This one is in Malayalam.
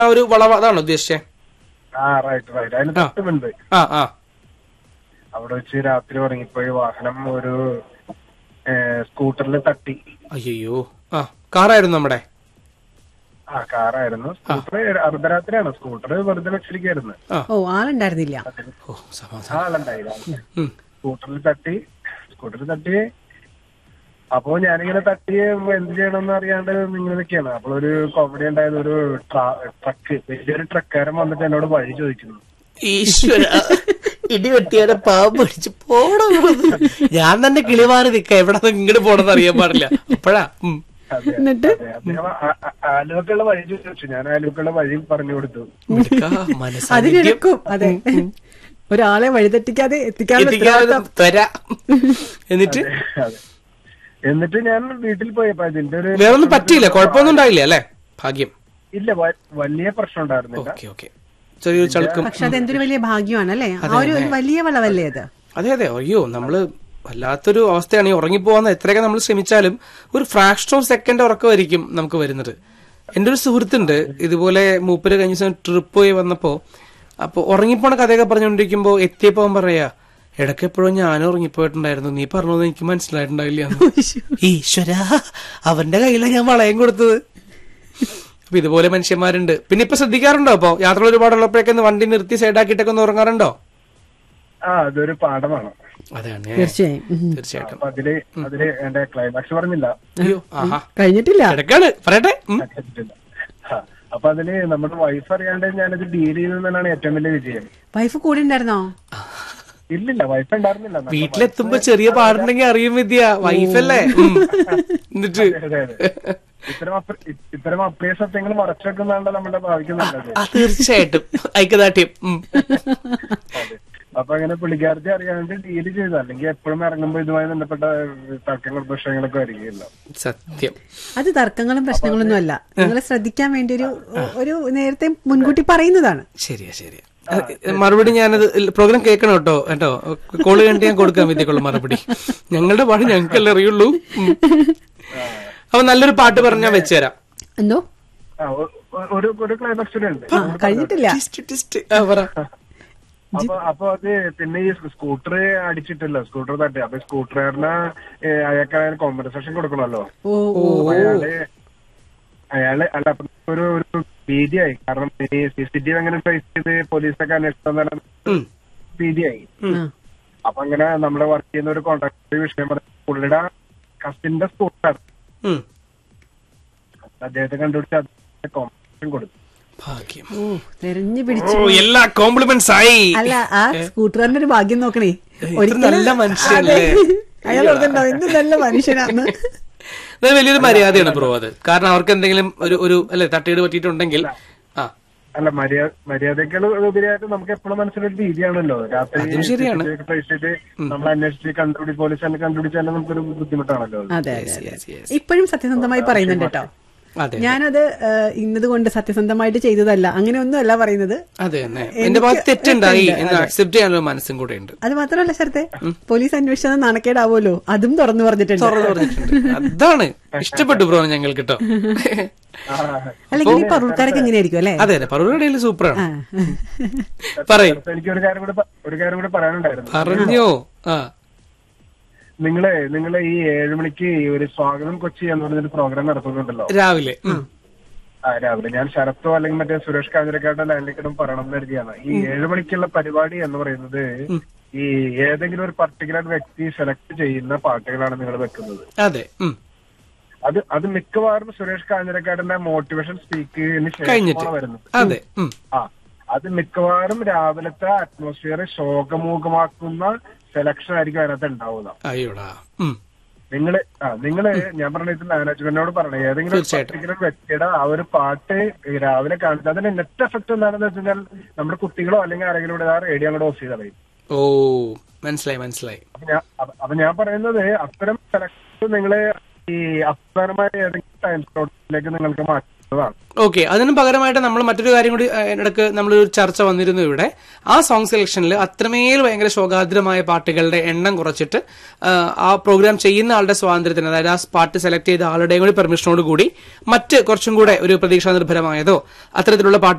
ആ ഒരു വളവ് അതാണോ ഉദ്ദേശിച്ചേ ആ റൈറ്റ് റൈറ്റ് അതിന് ആ. തൊട്ട് മുൻപ് ആ ആ അവിടെ വെച്ച് രാത്രി ഉറങ്ങിപ്പോയി വാഹനം ഒരു സ്കൂട്ടറിൽ തട്ടി അയ്യോ ആ കാറായിരുന്നു നമ്മുടെ ആ കാറായിരുന്നു സ്കൂട്ടർ അർദ്ധരാത്രിയാണ് സ്കൂട്ടർ വെറുതെ വെച്ചിരിക്കായിരുന്നു ആ ഓ ആളുണ്ടായിരുന്നില്ല ഓ സമാധാനം ആളുണ്ടായില്ല ഉം. സ്കൂട്ടറിൽ തട്ടി സ്കൂട്ടറിൽ തട്ടി അപ്പോ ഞാനിങ്ങനെ തട്ടി എന്ത് ചെയ്യണമെന്ന് അറിയാണ്ട് ഇങ്ങനെ നിൽക്കുകയാണ് അപ്പോൾ ഒരു കോമഡി ഉണ്ടായത് ഒരു ട്രക്ക് വലിയൊരു ട്രക്കാരൻ വന്നിട്ട് എന്നോട് വഴി ചോദിക്കുന്നു ഈശ്വര ഇടിവെട്ടിയുടെ പാമ്പ് പിടിച്ച് പോണോ ഞാൻ തന്നെ കിളിമാറി നിക്ക എവിടെ ഇങ്ങോട്ട് പോണെന്ന് അറിയാൻ പാടില്ല അപ്പഴാ ഉം. അതെ, എന്നിട്ട് അതെ. അദ്ദേഹം ആ- ആ- ആലുവക്കുള്ള വഴി ചോദിച്ചു ഞാൻ ആലുവക്കുള്ള വഴി പറഞ്ഞു കൊടുത്തു മിടുക്കാ, അത് മനസ്സാന്നിധ്യം. കിടക്കും അതെ ഒരാളെ വഴിതെറ്റിക്കാതെ എത്തിക്കാനുള്ള എത്തിക്കാതെ ഉത്തരവാദിത്തം. തരാ എന്നിട്ട് അതെ എന്നിട്ട് ഞാൻ വീട്ടിൽ പോയപ്പോ ഇതിന്റെ ഒരു വേറൊന്നും പറ്റിയില്ല കുഴപ്പമൊന്നും ഉണ്ടായില്ല അല്ലേ ഭാഗ്യം ഇല്ല വ- വലിയ പ്രശ്നം ഉണ്ടായിരുന്നില്ല ഓക്കെ ഓക്കെ ചെറിയൊരു ചളുക്കം പക്ഷെ അത് എന്തൊരു വലിയ ഭാഗ്യമാണ് അല്ലേ ആ ഒരു ഒരു വലിയ വളവല്ലേ അത് അതെ അതെ അയ്യോ നമ്മള് വല്ലാത്തൊരു അവസ്ഥയാണ് ഈ ഉറങ്ങിപ്പോവാന്ന് എത്രയൊക്കെ നമ്മൾ ശ്രമിച്ചാലും ഒരു ഫ്രാക്ഷൻ ഓഫ് സെക്കൻഡ് ഉറക്കമായിരിക്കും നമുക്ക് വരുന്നത് എന്റെ ഒരു സുഹൃത്തുണ്ട് ഇതുപോലെ മൂപ്പര് കഴിഞ്ഞ ദിവസം ട്രിപ്പ് പോയി വന്നപ്പോ അപ്പൊ ഉറങ്ങിപ്പോണ കഥയൊക്കെ പറഞ്ഞുകൊണ്ടിരിക്കുമ്പോ എത്തിയപ്പോ അവൻ പറയാ ഇടയ്ക്ക് എപ്പോഴും ഞാനും ഉറങ്ങിപ്പോയിട്ടുണ്ടായിരുന്നു നീ പറഞ്ഞത് എനിക്ക് മനസ്സിലായിട്ടുണ്ടായില്ല ഈശ്വര അവന്റെ കയ്യിലാണ് ഞാൻ വളയം കൊടുത്തത് അപ്പൊ ഇതുപോലെ മനുഷ്യന്മാരുണ്ട് പിന്നെ ഇപ്പൊ ശ്രദ്ധിക്കാറുണ്ടോ അപ്പൊ യാത്ര ഒരുപാടുള്ളപ്പോഴൊക്കെ ഒന്ന് വണ്ടി നിർത്തി സൈഡാക്കിയിട്ടൊക്കെ ഒന്ന് ഉറങ്ങാറുണ്ടോ ആ അതൊരു പാഠമാണ് അതാണ് തീർച്ചയായും ഉം. തീർച്ചയായിട്ടും അപ്പൊ അതില് അതില് എന്റെ ക്ലൈമാക്സ് പറഞ്ഞില്ല അയ്യോ ആഹാ കഴിഞ്ഞിട്ടില്ല കിടക്കാണ് പറയട്ടെ ഉം. കേട്ടിട്ടില്ല. ആ, അപ്പൊ അതില് നമ്മുടെ വൈഫ് അറിയാണ്ട് ഞാനത് ഡീൽ ചെയ്തതെന്നാണ് ഏറ്റവും വലിയ വിജയം വൈഫ് കൂടെ ഉണ്ടായിരുന്നോ ഇല്ലില്ല വൈഫ് ഉണ്ടായിരുന്നില്ല നമ്മുടെ വീട്ടിലെത്തുമ്പോ ചെറിയ പാടുണ്ടെങ്കിൽ അറിയും വിദ്യ വൈഫല്ലേ ഉം. എന്നിട്ട് wife- അതെ, അതെ. ഇത്തരം അപ്ര- ഇത്തരം അപ്രിയ സത്യങ്ങൾ മറച്ചു വെക്കുന്നതാണ് നമ്മുടെ ഭാവിക്ക് നല്ലത് ആ തീർച്ചയായിട്ടും ഐക്യദാർഢ്യം ഉം. അതെ. അപ്പൊ അങ്ങനെ പുള്ളിക്കാരത്തി അറിയാണ്ട് ഡീൽ ചെയ്തു അല്ലെങ്കിൽ എപ്പോഴും ഇറങ്ങുമ്പോ ഇതുമായി ബന്ധപ്പെട്ട തർക്കങ്ങൾ പ്രശ്നങ്ങളൊക്കെ വരികയില്ല സത്യം അത് തർക്കങ്ങളും പ്രശ്നങ്ങളൊന്നും അല്ല നിങ്ങൾ ശ്രദ്ധിക്കാൻ വേണ്ടി ഒരു ഒരു നേരത്തെ മുൻകൂട്ടി പറയുന്നതാണ് ശരിയാ ശരിയാ അത് മറുപടി ഞാനത് പ്രോഗ്രാം കേൾക്കണം കേട്ടോ കേട്ടോ കോള് കണ്ട് ഞാൻ കൊടുക്കാൻ വിദ്യക്കുള്ള മറുപടി ഞങ്ങളുടെ പാട് ഞങ്ങൾക്കല്ലേ അറിയുള്ളൂ ഉം. അപ്പൊ നല്ലൊരു പാട്ട് പറഞ്ഞാൽ വെച്ചുതരാം എന്തോ ആ, ഒ- ഒ- ഒരു ഒരു ക്ലൈമാക്സ് കൂടെ ഉണ്ട് ആ, കഴിഞ്ഞിട്ടില്ല ടിസ്റ്റ്, ടിസ്റ്റ്. ആ, പറ അപ്പൊ അപ്പൊ അത് പിന്നെ ഈ സ്കൂട്ടർ അടിച്ചിട്ടല്ലോ സ്കൂട്ടർ തട്ടി അപ്പൊ സ്കൂട്ടറുകാരന് അയാൾക്ക് അയാൾ കോമ്പൻസേഷൻ കൊടുക്കണമല്ലോ ഓ ഓ അപ്പൊ അയാള് അയാള് അല്ല അപ്പൊ ഒരു ഒരു ഭീതിയായി കാരണം ഈ സി സി ടി വി അങ്ങനെ ട്രേസ് ചെയ്ത് പോലീസൊക്കെ അന്വേഷിച്ചു ഉം. ഭീതിയായി ആ. അപ്പൊ അങ്ങനെ നമ്മളെ വർക്ക് ചെയ്യുന്ന ഒരു കോൺട്രാക്ടർ വിഷയം പറഞ്ഞു പുള്ളിയുടെ കസിന്റെ സ്കൂട്ടർ ഉം. അദ്ദേഹത്തെ കണ്ടുപിടിച്ച് കോമ്പൻസേഷൻ കൊടുത്തു ഭാഗ്യം ഓ തെരഞ്ഞു ഓ പിടിച്ചു എല്ലാ കോംപ്ലിമെന്റ്സ് ആയി അല്ല ആ സ്കൂട്ടറിന്റെ ഒരു ഭാഗ്യം നോക്കണേ ഇത്ര നല്ല മനുഷ്യനല്ലേ? അയാൾ ഓർക്കുന്നുണ്ടാവും എന്ത് നല്ല മനുഷ്യനാണ് അത് വലിയൊരു മര്യാദയാണ് ബ്രോ അത് കാരണം അവർക്ക് എന്തെങ്കിലും ഒരു ഒരു അല്ലെ തട്ടിയിട്ട് പറ്റിയിട്ടുണ്ടെങ്കിൽ ആ അല്ല മര്യാദ മര്യാദകൾ ഉപരിയായിട്ട് നമുക്ക് എപ്പോഴും മനസ്സിലൊരു രീതിയാണല്ലോ രാത്രി അതും ശരിയാണ്. ട്രേസ് ചെയ്ത് നമ്മൾ അന്വേഷിച്ച് കണ്ടുപിടി പോലീസ് തന്നെ കണ്ടുപിടിച്ചാലും നമുക്കൊരു ബുദ്ധിമുട്ടാണല്ലോ അത്. അതെ അതെ അതെ yes, yes. ഇപ്പോഴും സത്യസന്ധമായി പറയുന്നുണ്ട് കേട്ടോ അതെ ഞാനത് ഏഹ്, ഇന്നതുകൊണ്ട് സത്യസന്ധമായിട്ട് ചെയ്തതല്ല അങ്ങനെ ഒന്നുമല്ല പറയുന്നത് അതെ തന്നെ എന്റെ ഭാഗത്ത് തെറ്റുണ്ടായി എന്ന് അക്സെപ്റ്റ് ചെയ്യാനുള്ള മനസ്സും കൂടെ ഉണ്ട് അത് മാത്രമല്ല ശരത്തെ പോലീസ് അന്വേഷിച്ചത് നാണക്കേടാവുമല്ലോ അതും തുറന്നു പറഞ്ഞിട്ടുണ്ട് തുറന്നു പറഞ്ഞിട്ടുണ്ട് അതാണ് ഇഷ്ടപ്പെട്ടു ബ്രോ ഞങ്ങൾക്ക് കേട്ടോ ആ, അല്ലെങ്കിൽ ഈ പറൂർക്കാരൊക്കെ എങ്ങനെയായിരിക്കും അല്ലേ അതെ അതെ പറൂരടയിൽ സൂപ്പറാണ് ആ. പറയും അപ്പൊ എനിക്ക് ഒരു കാര്യം കൂടെ പ- ഒരു കാര്യം കൂടെ പറയാനുണ്ടായിരുന്നു പറഞ്ഞോ ആ നിങ്ങള് നിങ്ങള് ഈ ഏഴു മണിക്ക് ഈ ഒരു സ്വാഗതം കൊച്ചി എന്ന് പറഞ്ഞൊരു പ്രോഗ്രാം നടത്തുന്നുണ്ടല്ലോ രാവിലെ ഉം. ആ രാവിലെ ഞാൻ ശരത്തോ അല്ലെങ്കിൽ മറ്റേ സുരേഷ് കാഞ്ഞിരക്കാരുടെ ലാൻഡിലേക്കിടും പറയണം എന്ന് കരുതിയാണ് ഈ ഏഴു മണിക്കുള്ള പരിപാടി എന്ന് പറയുന്നത് ഈ ഏതെങ്കിലും ഒരു പർട്ടിക്കുലർ വ്യക്തി സെലക്ട് ചെയ്യുന്ന പാട്ടുകളാണ് നിങ്ങൾ വെക്കുന്നത് അതെ ഉം. അത് അത് മിക്കവാറും സുരേഷ് കാഞ്ഞിരക്കാടിന്റെ മോട്ടിവേഷൻ സ്പീക്കിന് കഴിഞ്ഞിട്ട് ശേഷമാണ് വരുന്നത് അതെ ഉം. ആ അത് മിക്കവാറും രാവിലത്തെ അറ്റ്മോസ്ഫിയർ ശോകമുഖമാക്കുന്ന സെലക്ഷൻ ആയിരിക്കും അതിനകത്ത് ഉണ്ടാവുക അയ്യോടാ ഉം. നിങ്ങള് ആ നിങ്ങള് ഞാൻ പറഞ്ഞ ഇത് മാനേജ്മെന്റിനോട് പറഞ്ഞു ഏതെങ്കിലും ഒരു തീർച്ചയായിട്ടും. പർട്ടിക്കുലർ വ്യക്തിയുടെ ആ ഒരു പാട്ട് രാവിലെ കാണിച്ചു അതിന്റെ നെറ്റ് എഫക്ട് എന്താണെന്ന് വെച്ച് കഴിഞ്ഞാൽ നമ്മുടെ കുട്ടികളോ അല്ലെങ്കിൽ ആരെങ്കിലും ഇവിടെ ആ റേഡിയോ അങ്ങോട്ട് ഓഫ് ചെയ്താൽ മതി ഓ മനസ്സിലായി മനസ്സിലായി അപ്പൊ ഞാൻ അപ്പൊ- അപ്പൊ ഞാൻ പറയുന്നത് അത്തരം സെലക്ഷൻ നിങ്ങള് ഈ അപ്രമായ ഏതെങ്കിലും ടൈം സ്ലോട്ടിലേക്ക് നിങ്ങൾക്ക് മാറ്റി ചെയ്യുന്നതാണ് ഓക്കെ അതിന് പകരമായിട്ട് നമ്മൾ മറ്റൊരു കാര്യം കൂടി ഏഹ്, ഇടയ്ക്ക് നമ്മളൊരു ചർച്ച വന്നിരുന്നു ഇവിടെ ആ സോങ് സെലക്ഷനിൽ അത്രമേൽ ഭയങ്കര ശോകാദ്രമായ പാട്ടുകളുടെ എണ്ണം കുറച്ചിട്ട് ആഹ്, ആ പ്രോഗ്രാം ചെയ്യുന്ന ആളുടെ സ്വാതന്ത്ര്യത്തിന് അതായത് ആ പാട്ട് സെലക്ട് ചെയ്ത ആളുടെയും കൂടി പെർമിഷനോട് കൂടി മറ്റ് കുറച്ചും കൂടെ ഒരു പ്രതീക്ഷാ നിർഭരമായതോ അത്തരത്തിലുള്ള പാട്ട്